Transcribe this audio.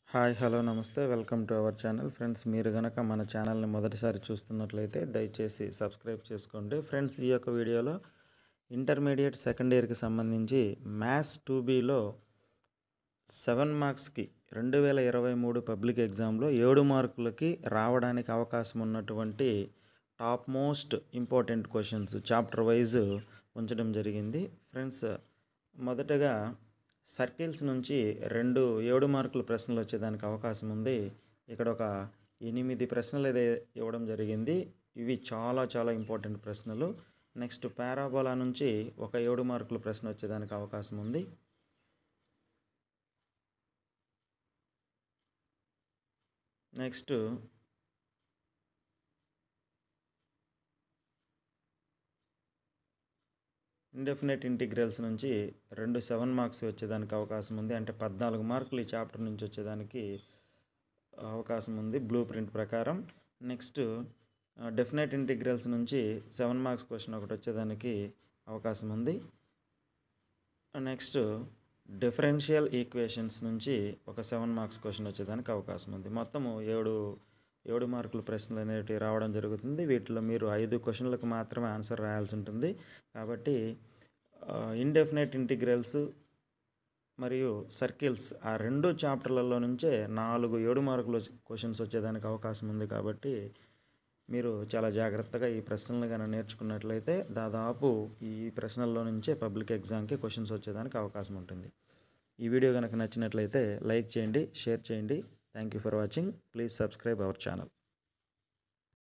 hi hello నమస్తే welcome to our channel friends మీరు కనుక మన ఛానల్ని మొదటిసారి చూస్తున్నట్లయితే దయచేసి సబ్స్క్రైబ్ చేసుకోండి ఫ్రెండ్స్ ఈ యొక్క వీడియోలో ఇంటర్మీడియట్ సెకండ్ ఇయర్కి సంబంధించి మ్యాథ్స్ టూ బీలో సెవెన్ మార్క్స్కి రెండు వేల ఇరవై మూడు పబ్లిక్ ఎగ్జామ్లో ఏడు మార్కులకి రావడానికి అవకాశం ఉన్నటువంటి top most important questions chapter wise ఉంచడం జరిగింది ఫ్రెండ్స్ మొదటగా సర్కిల్స్ నుంచి రెండు ఏడు మార్కుల ప్రశ్నలు వచ్చేదానికి అవకాశం ఉంది ఇక్కడ ఒక ఎనిమిది ప్రశ్నలు అయితే ఇవ్వడం జరిగింది ఇవి చాలా చాలా ఇంపార్టెంట్ ప్రశ్నలు నెక్స్ట్ పారాబోలా నుంచి ఒక ఏడు మార్కుల ప్రశ్న వచ్చేదానికి అవకాశం ఉంది నెక్స్ట్ ఇండెఫినెట్ ఇంటిగ్రల్స్ నుంచి రెండు సెవెన్ మార్క్స్ వచ్చేదానికి అవకాశం ఉంది అంటే పద్నాలుగు మార్కులు ఈ చాప్టర్ నుంచి వచ్చేదానికి అవకాశం ఉంది బ్లూ ప్రింట్ ప్రకారం నెక్స్ట్ డెఫినెట్ ఇంటిగ్రల్స్ నుంచి సెవెన్ మార్క్స్ క్వశ్చన్ ఒకటి వచ్చేదానికి అవకాశం ఉంది నెక్స్ట్ డిఫరెన్షియల్ ఈక్వేషన్స్ నుంచి ఒక సెవెన్ మార్క్స్ క్వశ్చన్ వచ్చేదానికి అవకాశం ఉంది మొత్తము ఏడు ఏడు మార్కుల ప్రశ్నలు అనేవి రావడం జరుగుతుంది వీటిలో మీరు ఐదు క్వశ్చన్లకు మాత్రమే ఆన్సర్ రాయాల్సి ఉంటుంది కాబట్టి ఇండెఫినెట్ ఇంటిగ్రల్స్ మరియు సర్కిల్స్ ఆ రెండు చాప్టర్లలో నుంచే నాలుగు ఏడు మార్కులు క్వశ్చన్స్ వచ్చేదానికి అవకాశం ఉంది కాబట్టి మీరు చాలా జాగ్రత్తగా ఈ ప్రశ్నలు కానీ నేర్చుకున్నట్లయితే దాదాపు ఈ ప్రశ్నల్లో నుంచే పబ్లిక్ ఎగ్జామ్కి క్వశ్చన్స్ వచ్చేదానికి అవకాశం ఉంటుంది ఈ వీడియో కనుక నచ్చినట్లయితే లైక్ చేయండి షేర్ చేయండి thank you for watching please subscribe our channel